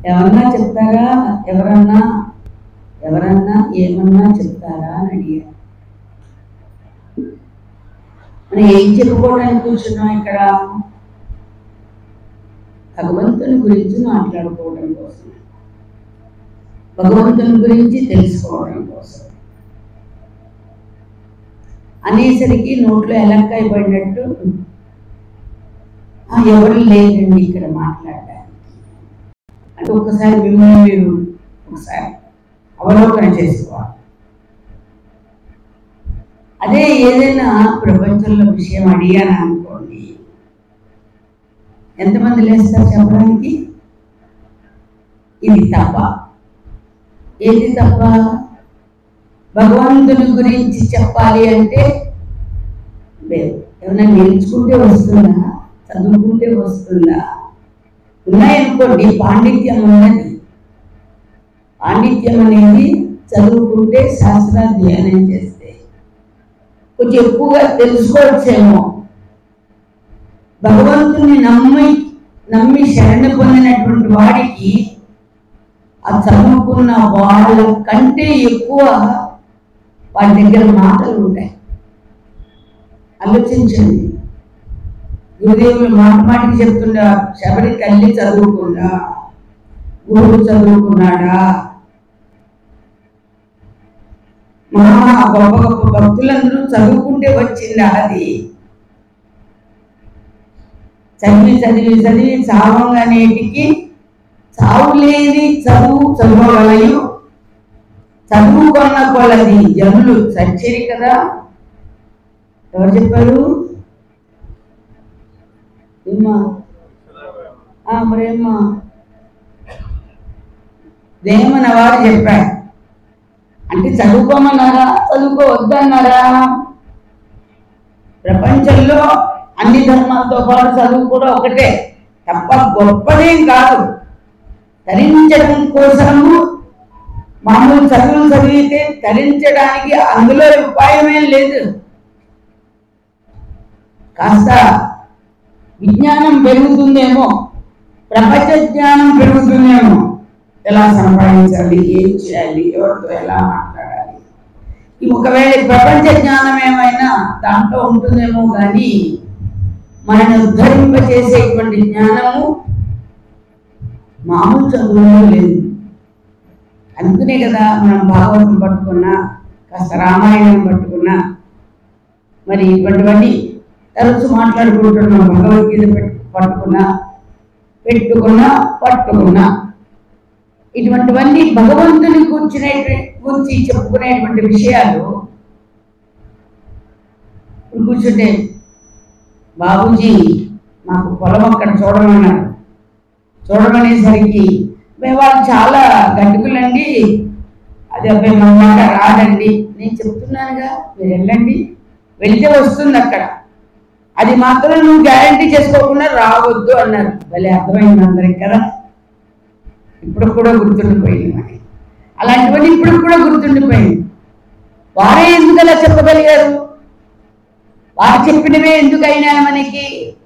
ఎవరన్నా చెప్తారా ఎవరన్నా ఎవరన్నా ఏమన్నా చెప్తారా అని అడిగారు మనం ఏం చెప్పుకోవడానికి కూర్చున్నాం ఇక్కడ భగవంతుని గురించి మాట్లాడుకోవడం కోసం భగవంతుని గురించి తెలుసుకోవడం కోసం అనేసరికి నోట్లో ఎలక్కాయ పడినట్టు "ఆ, ఎవరు లేదండి ఇక్కడ మాట్లాడడానికి అంటే ఒకసారి మిమ్మల్ని మీరు ఒకసారి అవలోకన చేసుకోవాలి అదే ఏదైనా ప్రపంచంలో విషయం అడిగాను అనుకోండి ఎంతమంది లేస్తారు చెప్పడానికి ఇది తప్ప ఏది తప్ప భగవంతుని గురించి చెప్పాలి అంటే లేదు ఏమైనా నేర్చుకుంటే వస్తుందా చదువుకుంటే వస్తుందా ఉన్నాయనుకోండి పాండిత్యం ఉన్నది పాండిత్యం అనేది చదువుకుంటే శాస్త్రాధ్యయనం చేస్తే కొంచెం ఎక్కువగా తెలుసుకోవచ్చేమో భగవంతుని నమ్మి నమ్మి శరణ పొందినటువంటి వాడికి ఆ చదువుకున్న వాళ్ళ కంటే ఎక్కువ వాడి దగ్గర మాటలు ఉంటాయి ఆలోచించండి గురుదేవులు మాట మాటికి చెప్తుండా శబరి తల్లి చదువుకుందా గురువు చదువుకున్నాడా మహా గొప్ప గొప్ప భక్తులందరూ చదువుకుంటే వచ్చిందా అది చదివి చదివి చదివి చావంగానేటికి చావు లేని చదువు చదవగలయు చదువుకున్న కొలది జనులు సచ్చరి కదా ఎవరు చెప్పారు ఏమ్మా ఆ, మరేమ్మా దేమన వారు చెప్పారు అంటే చదువుకోమన్నారా చదువుకోవద్దన్నారా ప్రపంచంలో అన్ని ధర్మాలతో పాటు చదువు కూడా ఒకటే తప్ప గొప్పదేం కాదు తరించడం కోసము మామూలు చదువులు చదివితే తరించడానికి అందులో ఉపాయమేం లేదు కాస్త విజ్ఞానం పెరుగుతుందేమో ప్రపంచ జ్ఞానం పెరుగుతుందేమో ఎలా సంపాదించాలి ఏం చేయాలి ఎవరితో ఎలా మాట్లాడాలి ఈ ఒకవేళ ఈ ప్రపంచ జ్ఞానం ఏమైనా దాంట్లో ఉంటుందేమో కానీ మనల్ని ఉద్ధరింపచేసేటువంటి జ్ఞానము మామూలు చదువులో లేదు అందుకనే కదా మనం భాగవతం పట్టుకున్నా కాస్త రామాయణం పట్టుకున్నా మరి ఇటువంటివన్నీ తరచు మాట్లాడుకుంటున్నాం భగవద్గీత పెట్టు- పట్టుకున్నా పెట్టుకున్నా పట్టుకున్నా ఇటువంటివన్నీ భగవంతుని కూర్చునే గురించి చెప్పుకునేటువంటి విషయాలు ఇప్పుడు కూర్చుంటే బాబూజీ మాకు పొలం అక్కడ చూడమన్నారు చూడమనేసరికి మేము వాళ్ళు చాలా గట్టుకులండి అది అబ్బాయి మన మాట రాదండి నేను చెప్తున్నానుగా మీరు వెళ్ళండి వెళ్తే వస్తుంది అక్కడ అది మాత్రం నువ్వు గ్యారంటీ చేసుకోకుండా రావద్దు అన్నారు భలే అర్థమైంది అందరికి కదా ఇప్పుడు కూడా గుర్తుండిపోయింది మనకి అలాంటివన్నీ ఇప్పుడు కూడా గుర్తుండిపోయింది వారే ఎందుకు అలా చెప్పగలిగారు వారు చెప్పినవే ఎందుకు అయినా మనకి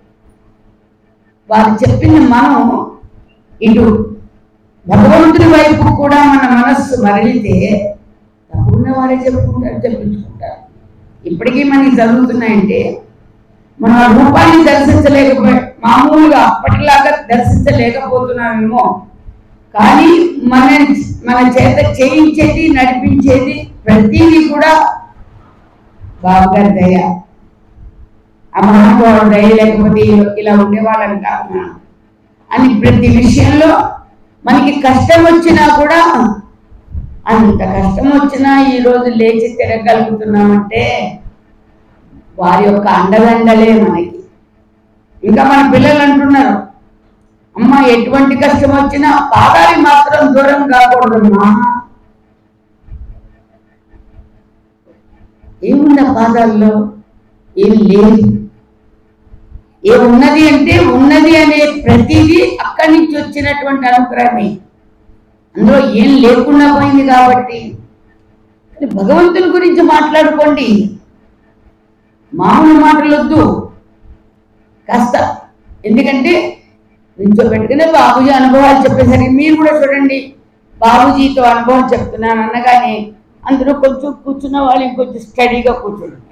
వారు చెప్పిన మనం ఇటు భగవంతుని వైపు కూడా మన మనస్సు మరలితే తప్పకుండా వారే చెప్పుకుంటారు చెప్పించుకుంటారు ఇప్పటికీ మనకి జరుగుతున్నాయంటే మనం ఆ రూపాన్ని దర్శించలేకపోయి మామూలుగా అప్పటిలాగా దర్శించలేకపోతున్నామేమో కానీ మన మన చేత చేయించేది నడిపించేది ప్రతిదీ కూడా బాబుగారి దయ ఆ మహానుభావుడు దయ లేకపోతే ఇలా- ఇలా ఉండేవాళ్ళని కాదు మనం. అని ప్రతి విషయంలో మనకి కష్టం వచ్చినా కూడా అంత కష్టం వచ్చినా ఈ రోజు లేచి తిరగలుగుతున్నామంటే వారి యొక్క అండదండలే మనకి ఇంకా మన పిల్లలు అంటున్నారు అమ్మ ఎటువంటి కష్టం వచ్చినా పాదాలు మాత్రం దూరం కాకూడదమ్మా ఏముంది ఆ పాదాల్లో ఏం లేదు ఏమున్నది అంటే ఉన్నది అనే ప్రతిదీ అక్కడి నుంచి వచ్చినటువంటి అనుగ్రహమే అందులో ఏం లేకుండా పోయింది కాబట్టి కానీ భగవంతుని గురించి మాట్లాడుకోండి మామూలు మాటలు వద్దు కాస్త ఎందుకంటే నిల్చోబెట్టుకుని బాబుజీ అనుభవాలు చెప్పేసరికి మీరు కూడా చూడండి బాబుజీతో అనుభవం చెప్తున్నాను అనగానే అందరూ కొంచెం కూర్చున్న వాళ్ళు ఇంకొంచెం స్టడీగా కూర్చుంటారు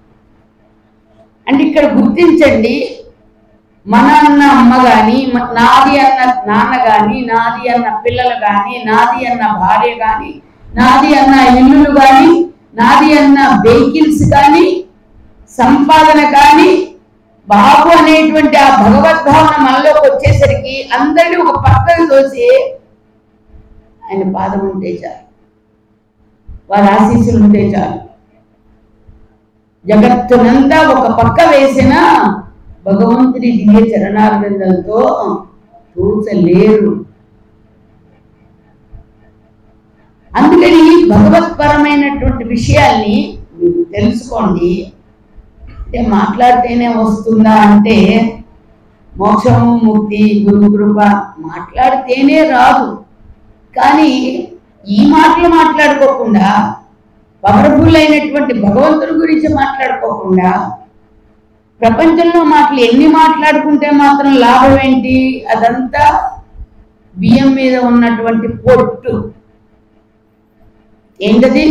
అంటే ఇక్కడ గుర్తించండి మన అన్న అమ్మ కానీ నాది అన్న నాన్న కానీ నాది అన్న పిల్లలు కానీ నాది అన్న భార్య కానీ నాది అన్న ఇల్లులు కానీ నాది అన్న వెహికల్స్ కానీ సంపాదన కానీ బాబు అనేటువంటి ఆ భగవద్భావన మనలోకి వచ్చేసరికి అందరినీ ఒక పక్కకు తోసి ఆయన పాదం ఉంటే చాలు వారి ఆశీస్సులు ఉంటే చాలు జగత్తునంతా ఒక పక్క వేసిన భగవంతుడి దివ్య చరణారవిందంతో చూచలేరు అందుకని భగవత్పరమైనటువంటి విషయాల్ని మీరు తెలుసుకోండి అంటే మాట్లాడితేనే వస్తుందా అంటే మోక్షము ముక్తి గురు కృప మాట్లాడితేనే రాదు కానీ ఈ మాటలు మాట్లాడుకోకుండా పవర్ఫుల్ అయినటువంటి భగవంతుడి గురించి మాట్లాడుకోకుండా ప్రపంచంలో మాటలు ఎన్ని మాట్లాడుకుంటే మాత్రం లాభం ఏంటి అదంతా బియ్యం మీద ఉన్నటువంటి పొట్టు ఏంటది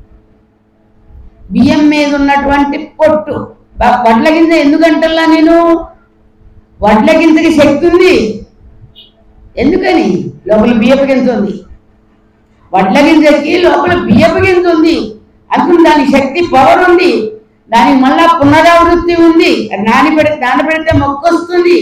బియ్యం మీద ఉన్నటువంటి పొట్టు బ- వడ్ల గింజ ఎందుకంటల్లా నేను వడ్ల గింజకి శక్తి ఉంది ఎందుకని లోపల బియ్యపు గింజ ఉంది వడ్ల గింజకి లోపల బియ్యపు గింజ ఉంది అందుకు దాని శక్తి పవర్ ఉంది దానికి మళ్ళా పునరావృత్తి ఉంది అది నానబెడితే నానబెడితే మొక్క వస్తుంది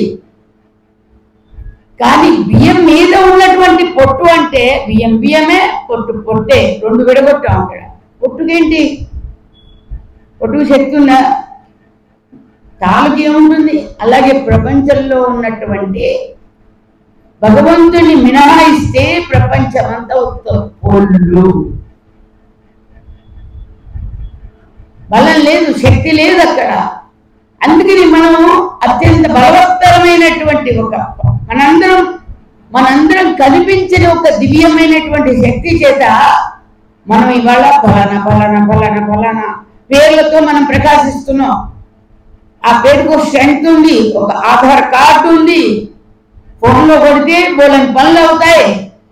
కానీ బియ్యం మీద ఉన్నటువంటి పొట్టు అంటే బియ్యం బియ్యమే పొట్టు పొట్టే రెండు విడగొట్టాం అక్కడ పొట్టుకేంటి పొట్టుకు శక్తి ఉందా తాళుకి ఏముంటుంది అలాగే ప్రపంచంలో ఉన్నటువంటి భగవంతుని మినహాయిస్తే ప్రపంచమంతా ఉత్త పొల్లు బలం లేదు శక్తి లేదు అక్కడ అందుకని మనం అత్యంత బలవత్తరమైనటువంటి ఒక మనందరం మనందరం కనిపించిన ఒక దివ్యమైనటువంటి శక్తి చేత మనం ఇవాళ ఫలానా ఫలానా ఫలానా ఫలానా పేర్లతో మనం ప్రకాశిస్తున్నాం ఆ పేరుకు స్ట్రెంగ్త్ ఉంది ఒక ఆధార్ కార్డు ఉంది ఫోన్లో కొడితే బోలని పనులు అవుతాయి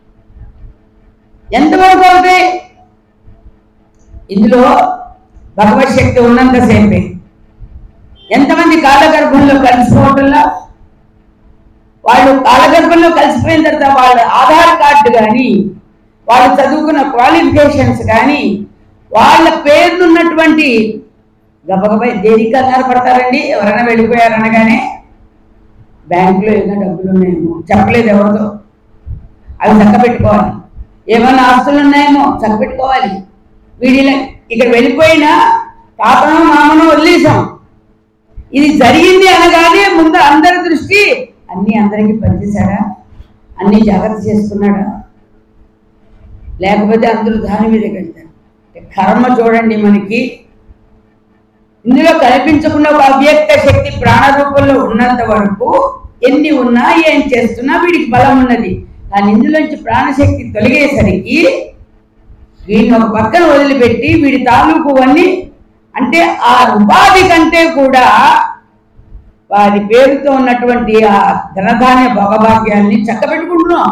ఎంతవరకు అవుతాయి ఇందులో భగవత్ శక్తి ఉన్నంతసేపే ఎంతమంది కాలగర్భంలో కలిసిపోవటంలో వాళ్ళు కాలగర్భంలో కలిసిపోయిన తర్వాత వాళ్ళ ఆధార్ కార్డు కానీ వాళ్ళు చదువుకున్న క్వాలిఫికేషన్స్ కానీ వాళ్ళ పేర్లున్నటువంటి గబగబా దేనికి కంగారు పడతారండి ఎవరైనా వెళ్ళిపోయారనగానే బ్యాంకులో ఏమైనా డబ్బులు ఉన్నాయేమో చెప్పలేదు ఎవరితో అవి చక్క పెట్టుకోవాలి ఏమైనా ఆస్తులు ఉన్నాయేమో చక్క పెట్టుకోవాలి వీడిలో ఇక్కడ వెళ్ళిపోయినా తాతనో మామనో వదిలేసాం ఇది జరిగింది అనగానే ముందు అందరి దృష్టి అన్నీ అందరికీ పనిచేశాడా అన్నీ జాగ్రత్త చేసుకున్నాడా లేకపోతే అందరూ దాని మీదకి వెళ్తారు కర్మ చూడండి మనకి ఇందులో కనిపించకుండా ఒక అవ్యక్త శక్తి ప్రాణ రూపంలో ఉన్నంత వరకు ఎన్ని ఉన్నా ఏం చేస్తున్నా వీడికి బలం ఉన్నది కానీ ఇందులోంచి ప్రాణశక్తి తొలగేసరికి వీడిని ఒక పక్కన వదిలిపెట్టి వీడి తాలూకు అన్ని అంటే ఆ ఉపాధి కంటే కూడా వారి పేరుతో ఉన్నటువంటి ఆ ధనధాన్య భోగభాగ్యాన్ని చక్కబెట్టుకుంటున్నాం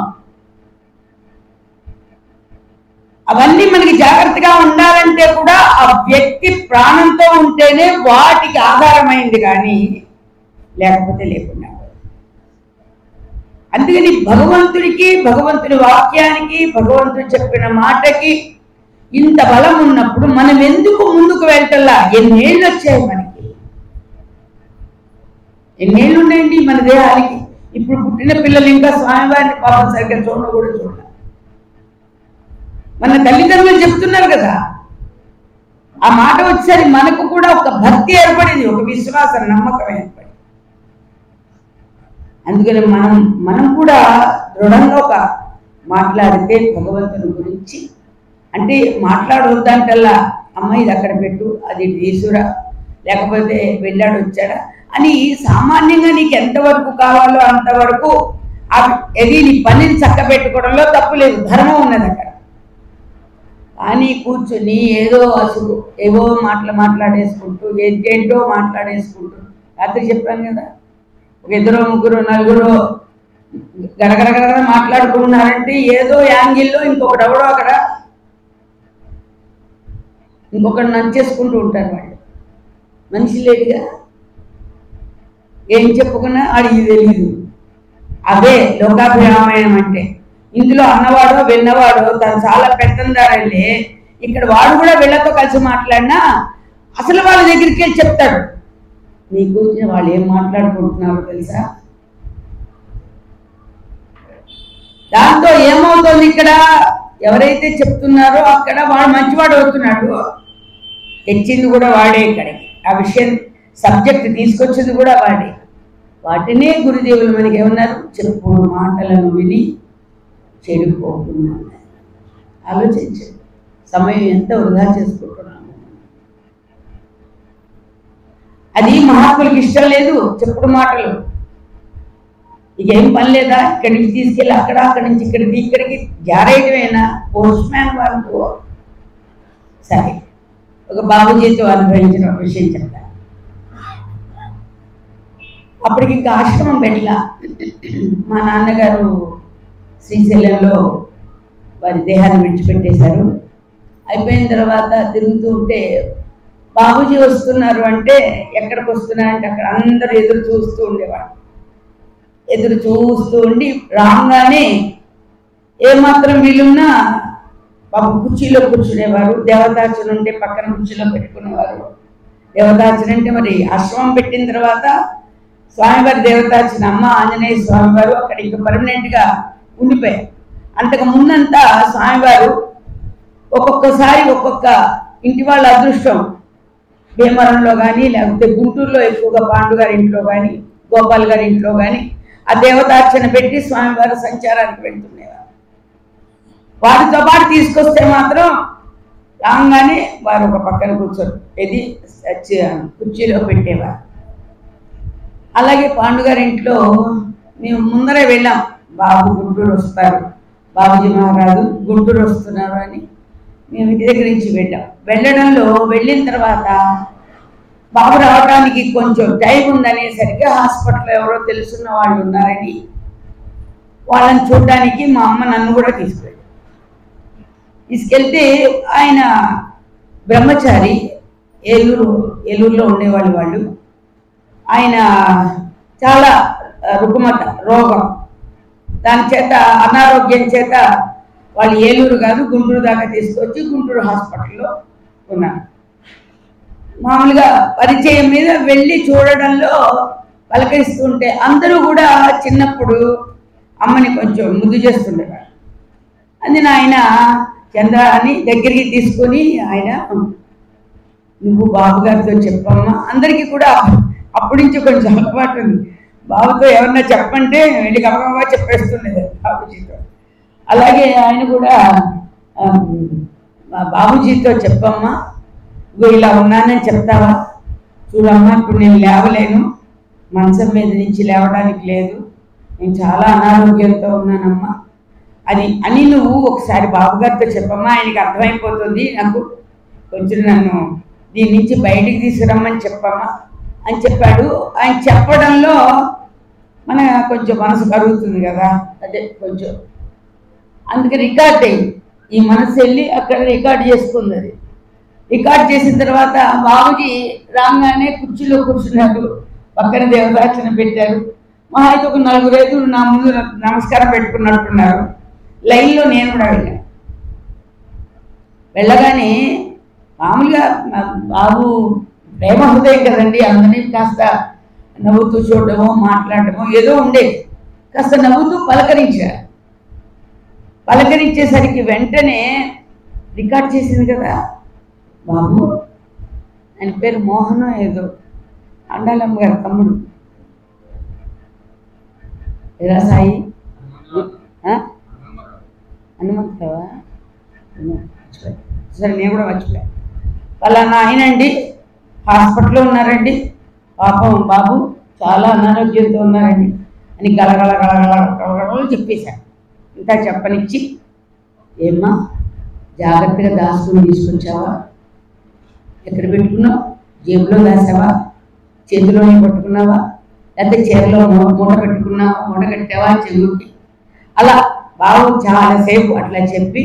అవన్నీ మనకి జాగ్రత్తగా ఉండాలంటే కూడా ఆ వ్యక్తి ప్రాణంతో ఉంటేనే వాటికి ఆధారమైంది కానీ లేకపోతే లేకుండా అందుకని భగవంతుడికి భగవంతుడి వాక్యానికి భగవంతుడు చెప్పిన మాటకి ఇంత బలం ఉన్నప్పుడు మనం ఎందుకు ముందుకు వెళ్తల్లా ఎన్నేళ్ళు వచ్చాయి మనకి ఎన్నేళ్ళు ఉన్నాయండి మన దేహానికి ఇప్పుడు పుట్టిన పిల్లలు ఇంకా స్వామివారిని పాపం సరిగ్గా చూడ కూడా చూడాలి మన తల్లిదండ్రులు చెప్తున్నారు కదా ఆ మాట వచ్చేసరికి మనకు కూడా ఒక భక్తి ఏర్పడింది ఒక విశ్వాసం నమ్మకం ఏర్పడింది అందుకని మనం మనం కూడా దృఢంగా ఒక మాట్లాడితే భగవంతుని గురించి అంటే మాట్లాడవద్దంటల్లా అమ్మ ఇది అక్కడ పెట్టు అది ఇటు తీసురా లేకపోతే వెళ్ళాడు వచ్చాడా అని సామాన్యంగా నీకు ఎంతవరకు కావాలో అంతవరకు ఆ ఇది నీ పనిని చక్క పెట్టుకోవడంలో తప్పు లేదు ధర్మం ఉన్నది అక్కడ కానీ కూర్చుని ఏదో అసలు ఏవో మాటలు మాట్లాడేసుకుంటూ ఏంటేంటో మాట్లాడేసుకుంటూ రాత్రి చెప్పాను కదా ఒక ఇద్దరు ముగ్గురు నలుగురు గడగడ గడగడ మాట్లాడుకుంటున్నారంటే ఏదో యాంగిల్లో ఇంకొకటి ఎవడో అక్కడ ఇంకొకటి నచ్చేసుకుంటూ ఉంటారు వాళ్ళు మనిషి లేడుగా ఏం చెప్పుకున్నా ఆడికి తెలియదు అదే లోకాభిరామాయణం అంటే ఇందులో అన్నవాడో విన్నవాడో తను చాలా పెత్తందారండి ఇక్కడ వాడు కూడా వీళ్ళతో కలిసి మాట్లాడినా అసలు వాళ్ళ దగ్గరికి వెళ్ళి చెప్తాడు నీ గురించి వాళ్ళు ఏం మాట్లాడుకుంటున్నారో తెలుసా దాంతో ఏమవుతుంది ఇక్కడ ఎవరైతే చెప్తున్నారో అక్కడ వాడు మంచివాడు అవుతున్నాడు తెచ్చింది కూడా వాడే ఇక్కడికి ఆ విషయం సబ్జెక్ట్ తీసుకొచ్చింది కూడా వాడే వాటినే గురుదేవులు మనకి ఏమన్నారు చెప్పుడు మాటలను విని చెడిపోతున్నాను ఆలోచించండి సమయం ఎంత వృధా చేసుకుంటున్నాము అది మహాత్ములకి ఇష్టం లేదు చెప్పుడు మాటలు ఇక ఏం పని లేదా ఇక్కడి నుంచి తీసుకెళ్ళి అక్కడ అక్కడి నుంచి ఇక్కడికి ఇక్కడికి జారేయటమేనా పోస్ట్ మ్యాన్ వాళ్ళు సరే ఒక బాబుజీతో అనుభవించిన ఒక విషయం చెప్తా అప్పటికి ఇంకా ఆశ్రమం పెట్టలా మా నాన్నగారు శ్రీశైలంలో వారి దేహాన్ని విడిచిపెట్టేశారు అయిపోయిన తర్వాత తిరుగుతూ ఉంటే బాబుజీ వస్తున్నారు అంటే ఎక్కడికి వస్తున్నారంటే అక్కడ అందరూ ఎదురు చూస్తూ ఉండేవాడు ఎదురు చూస్తూ ఉండి రాగానే ఏమాత్రం వీలున్నా బాబు కుర్చీలో కూర్చునేవారు దేవతార్చన ఉంటే పక్కన కుర్చీలో పెట్టుకునేవారు దేవతార్చన అంటే మరి ఆశ్రమం పెట్టిన తర్వాత స్వామివారి దేవతార్చన అమ్మ ఆంజనేయ స్వామివారు అక్కడ ఇంకా పర్మనెంట్గా ఉండిపోయారు అంతకు ముందంతా స్వామివారు ఒక్కొక్కసారి ఒక్కొక్క ఇంటి వాళ్ళ అదృష్టం భీమవరంలో కానీ లేకపోతే గుంటూరులో ఎక్కువగా పాండు గారి ఇంట్లో కానీ గోపాల్ గారి ఇంట్లో కానీ ఆ దేవతార్చన పెట్టి స్వామివారు సంచారానికి వెళ్తుండేవారు వాటితో పాటు తీసుకొస్తే మాత్రం రాగానే వారు ఒక పక్కన కూర్చొని ఇది చ- కుర్చీలో పెట్టేవారు అలాగే పాండుగారి ఇంట్లో మేము ముందరే వెళ్ళాం బాబు గుంటూరు వస్తారు బాబుజీ మహారాజు గుంటూరు వస్తున్నారు అని మేము ఇంటి దగ్గర నుంచి వెళ్ళాం వెళ్ళడంలో వెళ్ళిన తర్వాత బాబు రావడానికి కొంచెం టైం ఉందనేసరికి హాస్పిటల్ ఎవరో తెలుసున్న వాళ్ళు ఉన్నారని వాళ్ళని చూడడానికి మా అమ్మ నన్ను కూడా తీసుకెళ్ళి తీసుకెళ్తే ఆయన బ్రహ్మచారి ఏలూరు ఏలూరులో ఉండేవాళ్ళు వాళ్ళు ఆయన చాలా ఆ, రుగ్మత రోగం దాని చేత అనారోగ్యం చేత వాళ్ళు ఏలూరు కాదు గుంటూరు దాకా తీసుకొచ్చి గుంటూరు హాస్పిటల్లో ఉన్నారు మామూలుగా పరిచయం మీద వెళ్ళి చూడడంలో పలకరిస్తుంటే అందరూ కూడా చిన్నప్పుడు అమ్మని కొంచెం ముద్దు చేస్తుండేవారు అది ఆయన చంద్ర అని దగ్గరికి తీసుకొని ఆయన నువ్వు బాబు గారితో చెప్పమ్మా అందరికీ కూడా అప్పటి నుంచి కొంచెం అలవాటు ఉంది బాబుతో ఎవరన్నా చెప్పంటే వెళ్ళి గమగమగా చెప్పేస్తుండేది బాబుజీతో అలాగే ఆయన కూడా ఆ, మా బాబుజీతో చెప్పమ్మా ఇగో ఇలా ఉన్నానని చెప్తావా చూడమ్మా ఇప్పుడు నేను లేవలేను మంచం మీద నుంచి లేవడానికి లేదు నేను చాలా అనారోగ్యంతో ఉన్నానమ్మా అని అని నువ్వు ఒకసారి బాబుగారితో చెప్పమ్మా ఆయనకి అర్థమైపోతుంది నాకు కొంచెం నన్ను దీని నుంచి బయటికి తీసుకురమ్మని చెప్పమ్మా అని చెప్పాడు ఆయన చెప్పడంలో మన కొంచెం మనసు కరుగుతుంది కదా అదే కొంచెం అందుకే రికార్డ్ అయ్యి ఈ మనసు వెళ్ళి అక్కడ రికార్డ్ చేసుకుంది అది రికార్డ్ చేసిన తర్వాత బాబుజీ రాగానే కుర్చీలో కూర్చున్నారు పక్కన దేవదార్చన పెట్టారు మా అయితే ఒక నలుగురు ఐదుగురు నా ముందు నమస్కారం పెట్టుకున్నట్టున్నారు లైన్లో నేను కూడా వెళ్ళాను వెళ్ళగానే మామూలుగా మా బాబు ప్రేమ హృదయం కదండి అందరినీ కాస్త నవ్వుతూ చూడడమో మాట్లాడటమో ఏదో ఉండేది కాస్త నవ్వుతూ పలకరించారు పలకరించేసరికి వెంటనే రికార్డ్ చేసింది కదా బాబు ఆయన పేరు మోహనం ఏదో అండాలమ్మ గారు తమ్ముడు ఎలా సాయి ఆ? హనుమంతరావా హనుమ- మర్చిపోయా. సరే నేను కూడా మర్చిపోయా పలానా ఆయనండి హాస్పిటల్లో ఉన్నారండి పాపం బాబు చాలా అనారోగ్యంతో ఉన్నారండి అని గలగల గలగల గలగల చెప్పేశాను ఇంకా చెప్పనిచ్చి ఏమ్మా జాగ్రత్తగా దాచుకుని తీసుకొచ్చావా ఎక్కడ పెట్టుకున్నావు జేబులో దాసావా చేతిలోనే పట్టుకున్నావా లేకపోతే చీరలో మూ- మూట పెట్టుకున్నావా మూట కట్టావా చెవుకి అలా బాబు చాలాసేపు అట్లా చెప్పి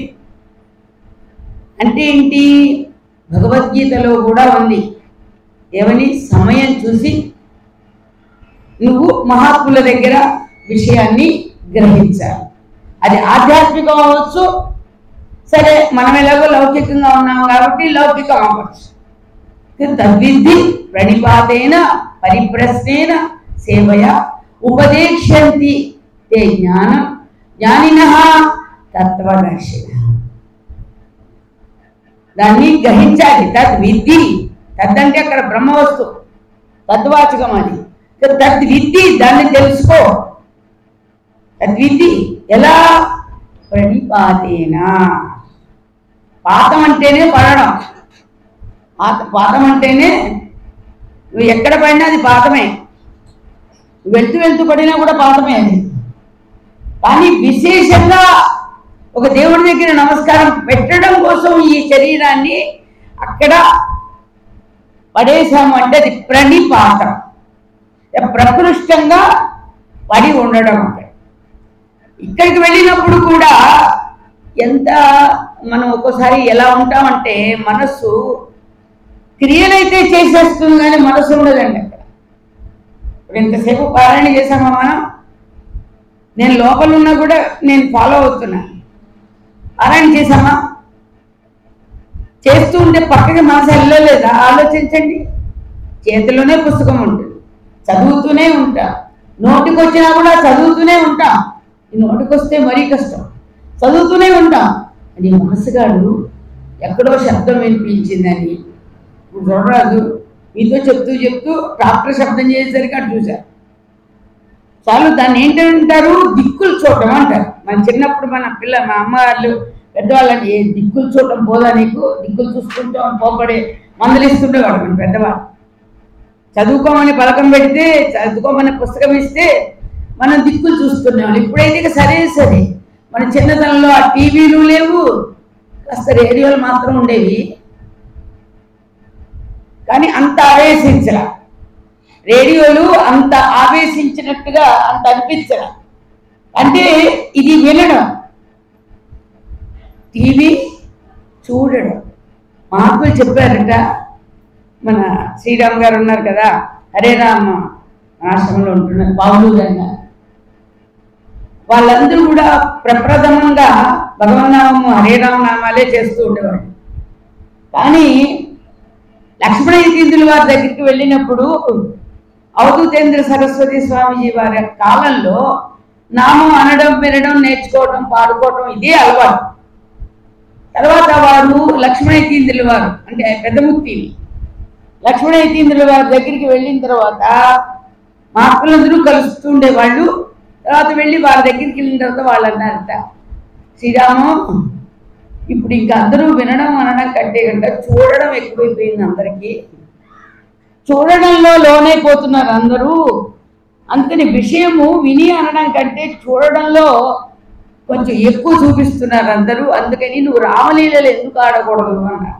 అంటే ఏంటి భగవద్గీతలో కూడా ఉంది ఏమని సమయం చూసి నువ్వు మహాత్ముల దగ్గర విషయాన్ని గ్రహించాలి అది ఆధ్యాత్మికం అవ్వచ్చు సరే మనం ఎలాగో లౌకికంగా ఉన్నాం కాబట్టి లౌకికం అవ్వచ్చు తద్విద్ధి ప్రణిపాతేన పరిప్రశ్నేన సేవయ ఉపదేక్ష్యంతి తే జ్ఞానం జ్ఞానిన తత్వదర్శిన దాన్ని గ్రహించాలి తద్విద్ధి తద్దంటే అక్కడ బ్రహ్మవస్తు తద్వాచకం అది తద్విద్ధి దాన్ని తెలుసుకో తద్విద్ధి ఎలా ప్రణిపాతేనా పాతం అంటేనే పడడం పాత పాతం అంటేనే నువ్వు ఎక్కడ పడినా అది పాతమే నువ్వు వెళ్తూ వెళ్తూ పడినా కూడా పాతమే అది కానీ విశేషంగా ఒక దేవుడి దగ్గర నమస్కారం పెట్టడం కోసం ఈ శరీరాన్ని అక్కడ పడేశాము అంటే అది ప్రణిపాతం ప్రకృష్టంగా పడి ఉండడం అక్కడ ఇక్కడికి వెళ్ళినప్పుడు కూడా ఎంత మనం ఒక్కోసారి ఎలా ఉంటామంటే మనస్సు క్రియలైతే చేసేస్తుంది కానీ మనసు ఉండదండి అక్కడ ఇప్పుడు ఇంతసేపు పారాయణ చేసామా మనం నేను లోపల ఉన్నా కూడా నేను ఫాలో అవుతున్నా పారాయణ చేసామా చేస్తూ ఉంటే పక్కకి మనసు వెళ్ళలేదా ఆలోచించండి చేతిలోనే పుస్తకం ఉంటుంది చదువుతూనే ఉంటా నోటికి వచ్చినా కూడా చదువుతూనే ఉంటాం ఈ నోటికి వస్తే మరీ కష్టం చదువుతూనే ఉంటాం అది మనసుగాడు ఎక్కడో శబ్దం వినిపించిందని ఇప్పుడు చూడరాదు మీతో చెప్తూ చెప్తూ ట్రాక్టర్ శబ్దం చేసేసరికి అటు చూశారు చాలు దాన్ని ఏంటంటారు దిక్కులు చూడటం అంటారు మన చిన్నప్పుడు మన పిల్ల మా అమ్మగారు పెద్దవాళ్ళని ఏ దిక్కులు చూడటం పోదా నీకు దిక్కులు చూసుకుంటాం పోపడే మందలిస్తుండేవాడు మన పెద్దవాడు చదువుకోమని పలకం పెడితే చదువుకోమని పుస్తకం ఇస్తే మనం దిక్కులు చూస్తున్నాం ఇప్పుడైతే ఇక సరే సరే మన చిన్నతనంలో ఆ టీవీలు లేవు కాస్త రేడియోలు మాత్రం ఉండేవి కానీ అంత ఆవేశించరా రేడియోలు అంత ఆవేశించినట్టుగా అంత అనిపించరా అంటే ఇది వినడం టీవీ చూడడం మహాత్ములు చెప్పారట మన శ్రీరామ్ గారు ఉన్నారు కదా హరే రామ ఆశ్రమంలో ఉంటున్నారు బాబులు గారు వాళ్ళందరూ కూడా ప్రప్రథమంగా భగవన్నామము హరే రామ నామాలే చేస్తూ ఉండేవాడు కానీ లక్ష్మణ యతీంద్రుల వారి దగ్గరికి వెళ్ళినప్పుడు అవధూతేంద్ర సరస్వతి స్వామీజీ వారి కాలంలో నామం అనడం వినడం నేర్చుకోవడం పాడుకోవడం ఇదే అలవాటు తర్వాత వారు లక్ష్మణ యతీంద్రుల వారు అంటే పెద్దముక్తిని లక్ష్మణ యతీంద్రుల వారి దగ్గరికి వెళ్ళిన తర్వాత మహాత్ములందరూ కలుస్తూ ఉండేవాళ్ళు తర్వాత వెళ్ళి వారి దగ్గరికి వెళ్ళిన తర్వాత వాళ్ళు అన్నారట శ్రీరాము ఇప్పుడు ఇంకా అందరూ వినడం అనడం కంటే కనుక చూడడం ఎక్కువైపోయింది అందరికీ చూడడంలో లోనైపోతున్నారు అందరూ అందుకని విషయము విని అనడం కంటే చూడడంలో కొంచెం ఎక్కువ చూపిస్తున్నారు అందరూ అందుకని నువ్వు రామలీలలు ఎందుకు ఆడకూడదు అన్నారు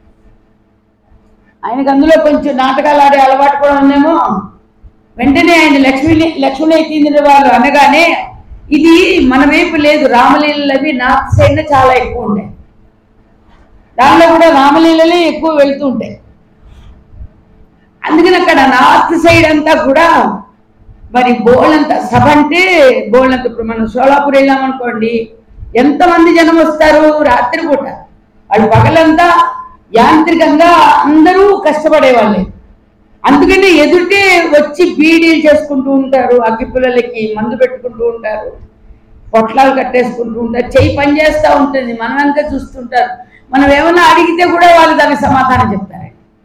ఆయనకు అందులో కొంచెం నాటకాలు ఆడే అలవాటు కూడా ఉందేమో వెంటనే ఆయన లక్ష్మీ లక్ష్మణ ఎత్తిందిన వాళ్ళు అనగానే ఇది మన వైపు లేదు రామలీలలు అవి నార్త్ సైడ్ చాలా ఎక్కువ ఉంటాయి దానిలో కూడా రామలీలలే ఎక్కువ వెళ్తూ ఉంటాయి అందుకని అక్కడ నార్త్ సైడ్ అంతా కూడా మరి బోళ్ళంత సభ అంటే బోళ్ళంత ఇప్పుడు మనం సోలాపూర్ వెళ్ళామనుకోండి ఎంతమంది జనం వస్తారు రాత్రిపూట వాళ్ళు పగలంతా యాంత్రికంగా అందరూ కష్టపడేవాళ్ళే అందుకని ఎదుటే వచ్చి బీడీలు చేసుకుంటూ ఉంటారు అగ్గిపుల్లలకి మందు పెట్టుకుంటూ ఉంటారు పొట్లాలు కట్టేసుకుంటూ ఉంటారు చెయ్యి పని చేస్తూ ఉంటుంది మనమంతా చూస్తుంటారు మనం ఏమన్నా అడిగితే కూడా వాళ్ళు దానికి సమాధానం చెప్తారు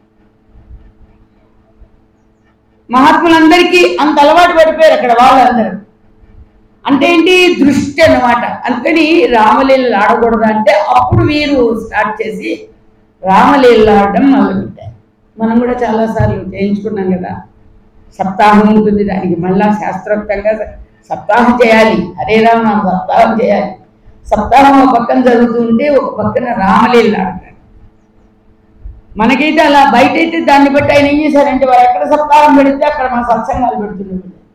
మహాత్ములందరికీ అంత అలవాటు పడిపోయారు అక్కడ వాళ్ళందరూ అంటే ఏంటి దృష్టి అన్నమాట అందుకని రామలీలలు ఆడకూడదు అంటే అప్పుడు వీరు స్టార్ట్ చేసి రామలీలలు ఆడడం మొదలుపెట్టారు మనం కూడా చాలాసార్లు చేయించుకున్నాం కదా సప్తాహం ఉంటుంది దానికి మళ్ళా శాస్త్రోక్తంగా సప్తాహం చేయాలి హరే రామ నామ సప్తాహం చేయాలి సప్తాహం ఒక పక్కన జరుగుతుంటే ఒక పక్కన రామలీలలు ఆడతారు మనకైతే అలా బయట అయితే దాన్ని బట్టి ఆయన ఏం చేశారంటే వారు ఎక్కడ సప్తాహం పెడితే అక్కడ మన సత్సంగాలు పెడుతున్నారు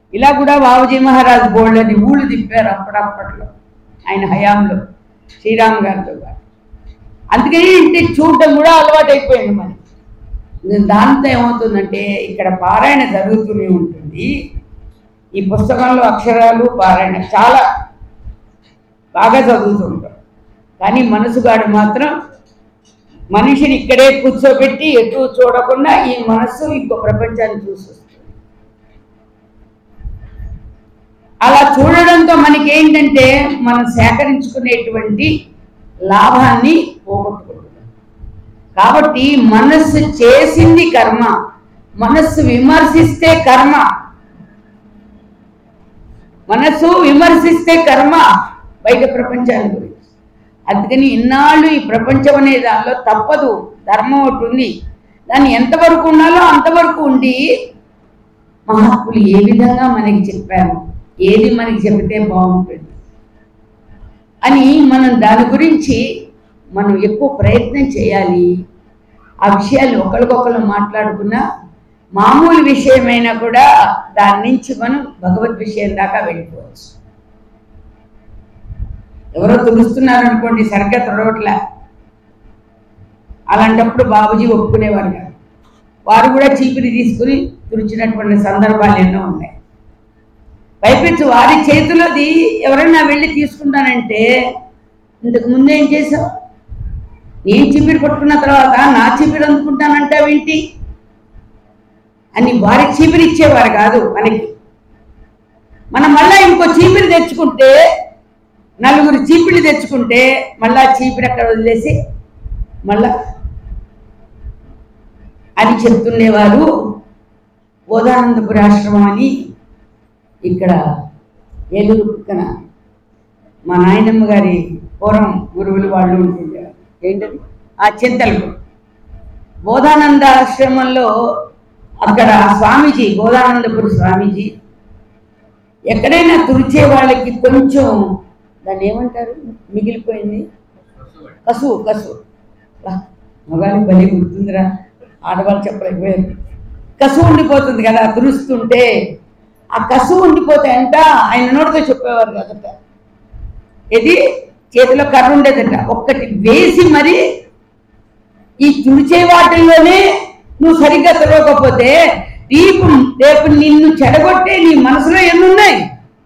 ఇలా కూడా బాబుజీ మహారాజ్ బోల్డ్ని ఊళ్ళు తిప్పారు అప్పుడప్పట్లో ఆయన హయాంలో శ్రీరామ్ గారితో పాటు అందుకని ఇంటికి చూడటం కూడా అలవాటు అయిపోయింది మరి దాంతో ఏమవుతుందంటే ఇక్కడ పారాయణ జరుగుతూనే ఉంటుంది ఈ పుస్తకంలో అక్షరాలు పారాయణ చాలా బాగా చదువుతుంటాం కానీ మనసుగాడు మాత్రం మనిషిని ఇక్కడే కూర్చోబెట్టి ఎటు చూడకుండా ఈ మనస్సు ఇంకో ప్రపంచాన్ని చూసి అలా చూడడంతో మనకి ఏంటంటే మనం సేకరించుకునేటువంటి లాభాన్ని పోగొట్టుకుంటున్నాం కాబట్టి మనస్సు చేసింది కర్మ మనస్సు విమర్శిస్తే కర్మ మనస్సు విమర్శిస్తే కర్మ బయట ప్రపంచాన్ని గురించి అందుకని ఇన్నాళ్ళు ఈ ప్రపంచం అనే దానిలో తప్పదు ధర్మం ఒకటి ఉంది దాన్ని ఎంతవరకు ఉండాలో అంతవరకు ఉండి మహాత్ములు ఏ విధంగా మనకి చెప్పారు ఏది మనకి చెబితే బాగుంటుంది అని మనం దాని గురించి మనం ఎక్కువ ప్రయత్నం చేయాలి ఆ విషయాలు ఒకరికొకరు మాట్లాడుకున్నా మామూలు విషయమైనా కూడా దాని నుంచి మనం భగవద్ విషయం దాకా వెళ్ళిపోవచ్చు ఎవరో తుడుస్తున్నారు అనుకోండి సరిగ్గా తుడవట్లే అలాంటప్పుడు బాబుజీ ఒప్పుకునేవారు కాదు వారు కూడా చీపిరి తీసుకుని తుడిచినటువంటి సందర్భాలు ఎన్నో ఉన్నాయి పైపెచ్చు వారి చేతిలోది ఎవరైనా వెళ్ళి తీసుకుంటానంటే ఇంతకు ముందు ఏం చేసావు నేను చీపిరి కొట్టుకున్న తర్వాత నా చీపిరి అందుకుంటానంటావేంటి అని వారి చీపిరి ఇచ్చేవారు కాదు మనకి మనం మళ్ళా ఇంకో చీపిరి తెచ్చుకుంటే నలుగురు చీపిరి తెచ్చుకుంటే మళ్ళా చీపిరి అక్కడ వదిలేసి మళ్ళా అని చెప్తుండేవారు బోధానందపుర ఆశ్రమం అని ఇక్కడ ఏలూరు పక్కన మా నాయనమ్మ గారి పూర్వం గురువులు వాళ్ళు ఉంటుండేవారు ఏంటది ఆ చింతలకు బోధానంద ఆశ్రమంలో అక్కడ స్వామీజీ బోధానందపురి స్వామీజీ ఎక్కడైనా తుడిచే వాళ్ళకి కొంచెం దాన్ని ఏమంటారు మిగిలిపోయింది కసువు కసువు మగాళ్ళకి భలే గుర్తుందిరా ఆడవాళ్ళు చెప్పలేకపోయారు కసువు ఉండిపోతుంది కదా తుడుస్తుంటే ఆ కసువు ఉండిపోతే అంట ఆయన నోటితో చెప్పేవారు కదట ఇది చేతిలో కర్ర ఉండేదట ఒక్కటి వేసి మరి ఈ తుడిచే వాటిల్లోనే నువ్వు సరిగ్గా తెలవకపోతే రేపు రేపు నిన్ను చెడగొట్టే నీ మనసులో ఎన్నున్నాయి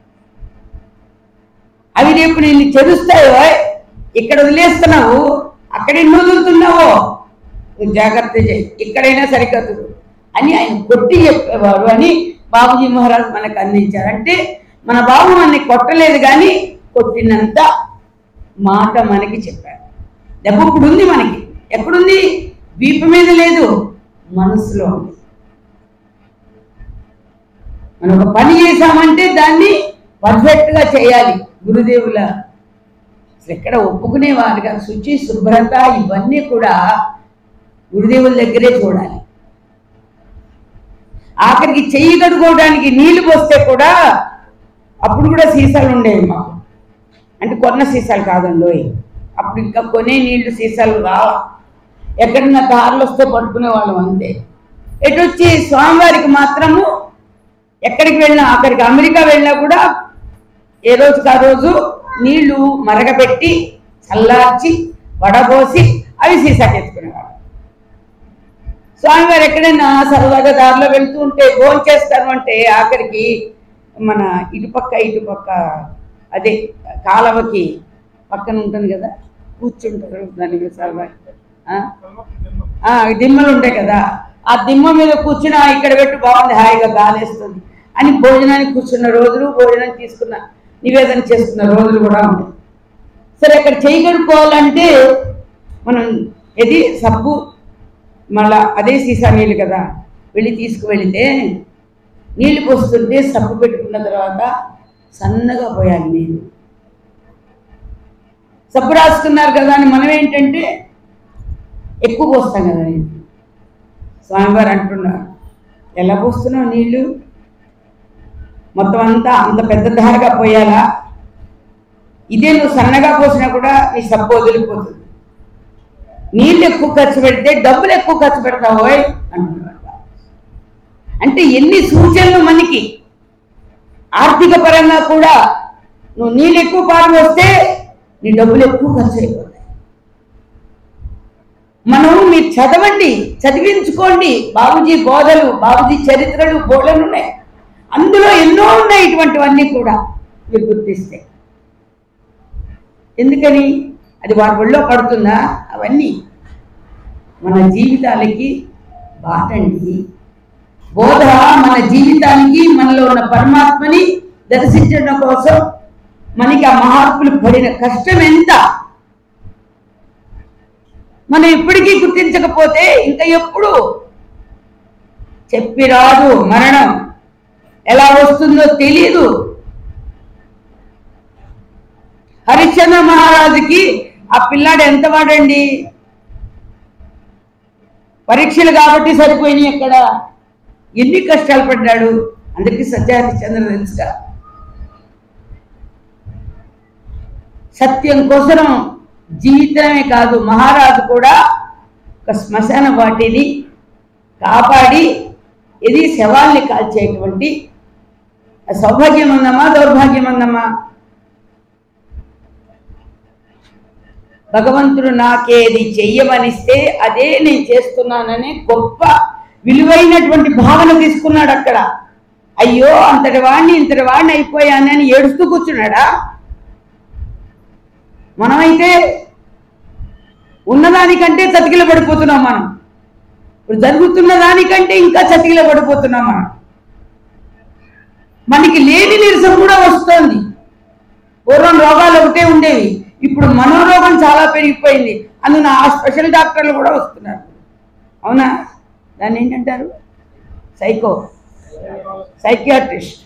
అవి రేపు నిన్ను చెరుస్తాయో ఇక్కడ వదిలేస్తున్నావు అక్కడ ఎన్ని వదులుతున్నావో నువ్వు జాగ్రత్త చేయి ఇక్కడైనా సరిగ్గా తుడు అని ఆయన కొట్టి చెప్పేవారు అని బాబుజీ మహారాజ్ మనకు అందించారు అంటే మన బాబు మనని కొట్టలేదు కానీ కొట్టినంత మాట మనకి చెప్పారు దెబ్బ ఇప్పుడు ఉంది మనకి ఎక్కడుంది వీపు మీద లేదు మనసులో ఉంది మనం ఒక పని చేశామంటే దాన్ని పర్ఫెక్ట్గా చేయాలి గురుదేవుల అసలు ఎక్కడ ఒప్పుకునేవారుగా శుచి శుభ్రత ఇవన్నీ కూడా గురుదేవుల దగ్గరే చూడాలి ఆఖరికి చెయ్యి కడుకోవడానికి నీళ్లు పోస్తే కూడా అప్పుడు కూడా సీసాలు ఉండేవి మాకు అంటే కొన్న సీసాలు కాదండి అప్పుడు ఇంకా కొనే నీళ్లు సీసాలు రావా ఎక్కడన్నా దారులు వస్తే పట్టుకునే వాళ్ళం అంతే ఎటు వచ్చి స్వామివారికి మాత్రము ఎక్కడికి వెళ్ళినా అక్కడికి అమెరికా వెళ్ళినా కూడా ఏ రోజుకి ఆ రోజు నీళ్లు మరగబెట్టి చల్లార్చి వడబోసి అవి సీసాకి ఎత్తుకునేవాడు స్వామివారు ఎక్కడైనా సరదాగా దారిలో వెళ్తూ ఉంటే భోజనం చేస్తాను అంటే ఆఖరికి మన ఇటుపక్క ఇటుపక్క అదే కాలవకి పక్కన ఉంటుంది కదా కూర్చుంటారు దాని మీద సరదా ఆ? ఆ, దిమ్మలు ఉంటాయి కదా ఆ దిమ్మ మీద కూర్చుని "ఆ, ఇక్కడ పెట్టు బాగుంది హాయిగా గాలేస్తుంది అని భోజనానికి కూర్చున్న రోజులు భోజనం తీసుకున్న నివేదన చేసుకున్న రోజులు కూడా ఉన్నాయి సరే అక్కడ చేయి కడుక్కోవాలంటే మనం ఇది సబ్బు మళ్ళా అదే సీసా నీళ్ళు కదా వెళ్ళి తీసుకువెళితే నీళ్ళు పోస్తుంటే సబ్బు పెట్టుకున్న తర్వాత సన్నగా పోయాలి నీళ్ళు సబ్బు రాసుకున్నారు కదా అని మనం ఏంటంటే ఎక్కువ పోస్తాం కదా నీళ్ళు స్వామివారు అంటున్నారు ఎలా పోస్తున్నావు నీళ్ళు మొత్తం అంతా అంత పెద్ద ధారగా పోయాలా ఇదే నువ్వు సన్నగా పోసినా కూడా నీ సబ్బు వదిలిపోతుంది నీళ్ళు ఎక్కువ ఖర్చు పెడితే డబ్బులు ఎక్కువ ఖర్చు పెడతావోయ్ అంటున్నాడు అంటే ఎన్ని సూచనలు మనకి ఆర్థిక పరంగా కూడా నువ్వు నీళ్ళు ఎక్కువ పాలు వస్తే నీ డబ్బులు ఎక్కువ ఖర్చు అయిపోతాయి మనం మీరు చదవండి చదివించుకోండి బాబుజీ బోధలు బాబుజీ చరిత్రలు బోధలు ఉన్నాయి అందులో ఎన్నో ఉన్నాయి ఇటువంటివన్నీ కూడా మీరు గుర్తిస్తే ఎందుకని అది వారి ఒళ్ళో పడుతుందా అవన్నీ మన జీవితాలకి బాటండి బోధ మన జీవితానికి మనలో ఉన్న పరమాత్మని దర్శించడం కోసం మనకి ఆ మహాత్ములు పడిన కష్టం ఎంత మనం ఇప్పటికీ గుర్తించకపోతే ఇంకా ఎప్పుడు చెప్పి రాదు మరణం ఎలా వస్తుందో తెలియదు హరిశ్చంద్ర మహారాజుకి ఆ పిల్లాడు ఎంత వాడండి పరీక్షలు కాబట్టి సరిపోయినాయి అక్కడ ఎన్ని కష్టాలు పడ్డాడు అందరికీ సత్యహరిశ్చంద్ర తెలుసుగా సత్యం కోసం జీవితమే కాదు మహారాజు కూడా ఒక శ్మశాన వాటిని కాపాడి ఇది శవాల్ని కాల్చేటువంటి సౌభాగ్యం ఉందమ్మా దౌర్భాగ్యం ఉందమ్మా భగవంతుడు నాకేది చెయ్యమనిస్తే అదే నేను చేస్తున్నాననే గొప్ప విలువైనటువంటి భావన తీసుకున్నాడు అక్కడ అయ్యో అంతటి వాడిని ఇంతటి వాడిని అయిపోయానని ఏడుస్తూ కూర్చున్నాడా మనమైతే ఉన్నదానికంటే చతికిల పడిపోతున్నాం మనం ఇప్పుడు జరుగుతున్న దానికంటే ఇంకా చతికిల పడిపోతున్నాం మనం మనకి లేని నీరసం కూడా వస్తోంది పూర్వం రోగాలు ఒకటే ఉండేవి ఇప్పుడు మనోరోగం చాలా పెరిగిపోయింది అందున ఆ స్పెషల్ డాక్టర్లు కూడా వస్తున్నారు అవునా దాన్ని ఏంటంటారు సైకో సైకియాట్రిస్ట్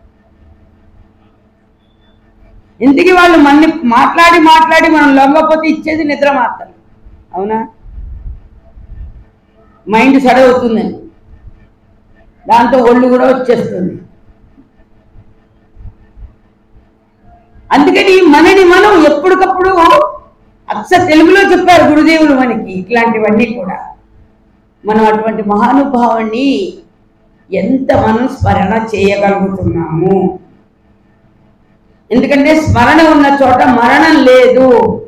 ఇంతకీ వాళ్ళు మన మాట్లాడి మాట్లాడి మనం లొంగపోతే ఇచ్చేది నిద్ర మాత్రం అవునా మైండ్ సడవుతుందని దాంతో ఒళ్ళు కూడా వచ్చేస్తుంది అందుకని మనని మనం ఎప్పటికప్పుడు అచ్చ తెలుగులో చెప్పారు గురుదేవులు మనకి ఇట్లాంటివన్నీ కూడా మనం అటువంటి మహానుభావాన్ని ఎంత మనం స్మరణ చేయగలుగుతున్నాము ఎందుకంటే స్మరణ ఉన్న చోట మరణం లేదు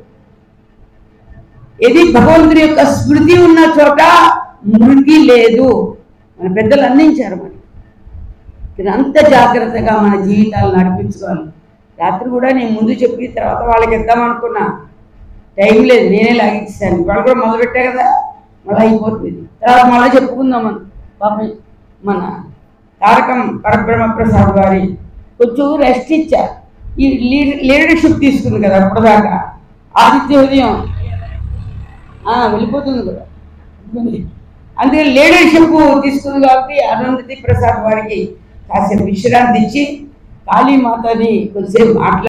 ఇది భగవంతుని యొక్క స్మృతి ఉన్న చోట మృతి లేదు మన పెద్దలు అందించారు మరి ఇది అంత జాగ్రత్తగా మన జీవితాలు నడిపించుకోవాలి రాత్రి కూడా నేను ముందు చెప్పి తర్వాత వాళ్ళకి ఇద్దాం అనుకున్నా టైం లేదు నేనే లాగించాను వాళ్ళు కూడా మొదలుపెట్టా కదా మళ్ళీ అయిపోతుంది తర్వాత మళ్ళీ చెప్పుకుందాం మనం పాపం మన తారకం పరబ్రహ్మ ప్రసాద్ గారి కొంచెం రెస్ట్ ఇచ్చారు ఈ లీడ్ లీడర్షిప్ తీసుకుంది కదా అప్పటిదాకా ఆదిత్య ఉదయం ఆ, వెళ్ళిపోతుంది కూడా అందుకే లీడర్షిప్ తీసుకుంది కాబట్టి అరుంధతి ప్రసాద్ వారికి కాసేపు విశ్రాంతి ఇచ్చి కాళీమాతని కొద్దిసేపు మాట్లాడి